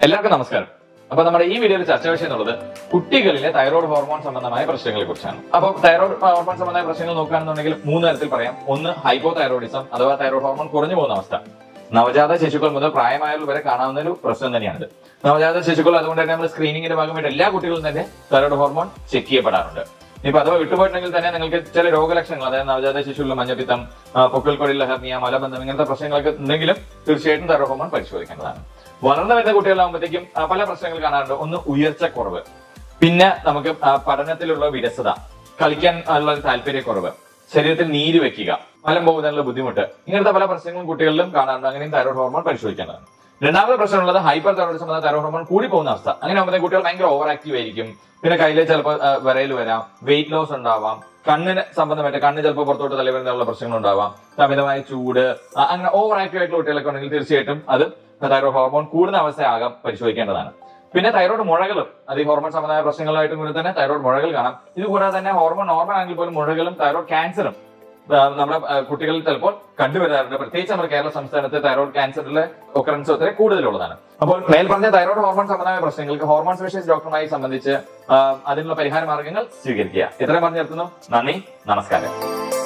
എല്ലാവർക്കും നമസ്കാരം അപ്പൊ നമ്മുടെ ഈ വീഡിയോയിൽ ചർച്ച വിഷയം എന്നുള്ളത് കുട്ടികളിലെ തൈറോയ്ഡ് ഹോർമോൺ സംബന്ധമായ പ്രശ്നങ്ങളെ കുറിച്ചാണ് അപ്പൊ തൈറോയ്ഡ് ഹോർമോൺ സംബന്ധമായ പ്രശ്നങ്ങൾ നോക്കുകയാണെന്നുണ്ടെങ്കിൽ മൂന്ന് തരത്തിൽ പറയാം ഒന്ന് ഹൈപ്പോ തൈറോയിഡിസം അഥവാ തൈറോയ്ഡ് ഹോർമോൺ കുറഞ്ഞു പോകുന്ന അവസ്ഥ നവജാത ശിശുക്കൾ മുതൽ പ്രായമായവർ വരെ കാണാവുന്ന ഒരു പ്രശ്നം തന്നെയാണിത് നവജാത ശിശുക്കൾ അതുകൊണ്ട് തന്നെ നമ്മൾ സ്ക്രീനിങ്ങിന്റെ ഭാഗമായിട്ട് എല്ലാ കുട്ടികളും തന്നെ തൈറോയ്ഡ് ഹോർമോൺ ചെക്ക് ചെയ്യപ്പെടാറുണ്ട് ഇപ്പൊ അഥവാ വിട്ടുപോയിട്ടുണ്ടെങ്കിൽ തന്നെ നിങ്ങൾക്ക് ചില രോഗലക്ഷണങ്ങൾ അതായത് നവജാത ശിശുവിലുള്ള മഞ്ഞപ്പിത്തം ആ, പൊക്കിൾ കൊടിയുള്ള ഹെർണിയ മലബന്ധം ഇങ്ങനത്തെ പ്രശ്നങ്ങളൊക്കെ ഉണ്ടെങ്കിലും തീർച്ചയായിട്ടും തൈറോയ്ഡ് ഹോർമോൺ പരിശോധിക്കേണ്ടതാണ് വളർന്നു വരുന്ന കുട്ടികളാകുമ്പോഴത്തേക്കും ആ, പല പ്രശ്നങ്ങൾ കാണാറുണ്ട് ഒന്ന് ഉയർച്ച കുറവ് പിന്നെ നമുക്ക് ആ, പഠനത്തിലുള്ള വിരസത കളിക്കാൻ ഉള്ള ഒരു താല്പര്യക്കുറവ് ശരീരത്തിൽ നീര് വെക്കുക മലം പോകുന്നതിനുള്ള ബുദ്ധിമുട്ട് ഇങ്ങനത്തെ പല പ്രശ്നങ്ങളും കുട്ടികളിലും കാണാറുണ്ട് അങ്ങനെയും തൈറോയ്ഡ് ഹോർമോൺ പരിശോധിക്കേണ്ടതാണ് രണ്ടാമത്തെ പ്രശ്നമുള്ളത് ഹൈപ്പർ തൈറോയിഡിസം എന്ന തൈറോയ്ഡ് ഹോർമോൺ കൂടി പോകുന്ന അവസ്ഥ അങ്ങനെ ആകുമ്പോൾ കുട്ടികൾ ഭയങ്കര ഓവർ ആക്റ്റീവ് ആയിരിക്കും പിന്നെ കയ്യില് ചിലപ്പോൾ വിറയിൽ വരാം വെയിറ്റ് ലോസ് ഉണ്ടാവാം കണ്ണിന് സംബന്ധമായിട്ട് കണ്ണ് ചിലപ്പോൾ പുറത്തോട്ട് തലവരുന്നുള്ള പ്രശ്നങ്ങൾ ഉണ്ടാവാം അമിതമായ ചൂട് ആ, അങ്ങനെ ഓവർ ആക്റ്റീവ് ആയിട്ടുള്ള കുട്ടികളൊക്കെ ഉണ്ടെങ്കിൽ തീർച്ചയായിട്ടും അത് തൈറോയ്ഡ് ഹോർമോൺ കൂടുന്ന അവസ്ഥയാകാം പരിശോധിക്കേണ്ടതാണ് പിന്നെ തൈറോയ്ഡ് മുഴകളും അത് ഈ ഹോർമോൺ സംബന്ധമായ പ്രശ്നങ്ങളായിട്ടും കൂടി തന്നെ തൈറോയ്ഡ് മുഴകൾ കാണാം ഇത് കൂടാതെ തന്നെ ഹോർമോൺ നോർമൽ ആണെങ്കിൽ പോലും മുഴകളും തൈറോയ്ഡ് ക്യാൻസറും ആ, നമ്മുടെ ആ, കുട്ടികളിൽ ചിലപ്പോൾ കണ്ടുവരാറുണ്ട് പ്രത്യേകിച്ച് നമ്മുടെ കേരള സംസ്ഥാനത്ത് തൈറോയ്ഡ് ക്യാൻസറിലെ ഒക്കറൻസ് ഒത്തിരി കൂടുതലുള്ളതാണ് അപ്പോൾ മേൽ പറഞ്ഞ തൈറോയ്ഡ് ഹോർമോൺ സംബന്ധമായ പ്രശ്നങ്ങൾക്ക് ഹോർമോൺ സ്പെഷ്യലിസ്റ്റ് ഡോക്ടറുമായി സംബന്ധിച്ച് ആ, അതിനുള്ള പരിഹാര മാർഗങ്ങൾ സ്വീകരിക്കുക ഇത്രയും പറഞ്ഞു നിർത്തുന്നു നന്ദി നമസ്കാരം